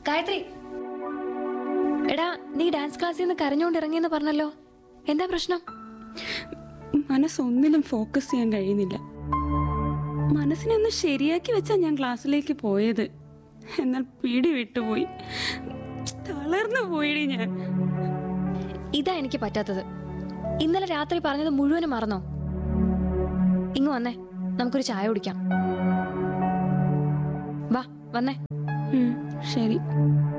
ഗായത്രി എടാ നീ ഡാൻസ് ക്ലാസ്സിൽ നിന്ന് കരഞ്ഞോണ്ട് ഇറങ്ങിയെന്ന് പറഞ്ഞല്ലോ എന്താ പ്രശ്നം മനസ്സൊന്നിലും ഫോക്കസ് ചെയ്യാൻ കഴിയുന്നില്ല മനസ്സിനെ ഒന്ന് ശരിയാക്കി വെച്ചാ ഞാൻ ക്ലാസ്സിലേക്ക് പോയത് എന്നാൽ പിടി വിട്ടുപോയി തളർന്നു പോയിടി ഞാൻ ഇതാ എനിക്ക് പറ്റാത്തത് ഇന്നലെ രാത്രി പറഞ്ഞത് മുഴുവനും മറന്നോ ഇങ്ങ് വന്നേ നമുക്കൊരു ചായ കുടിക്കാം വാ വന്നേ ഉം, ശരി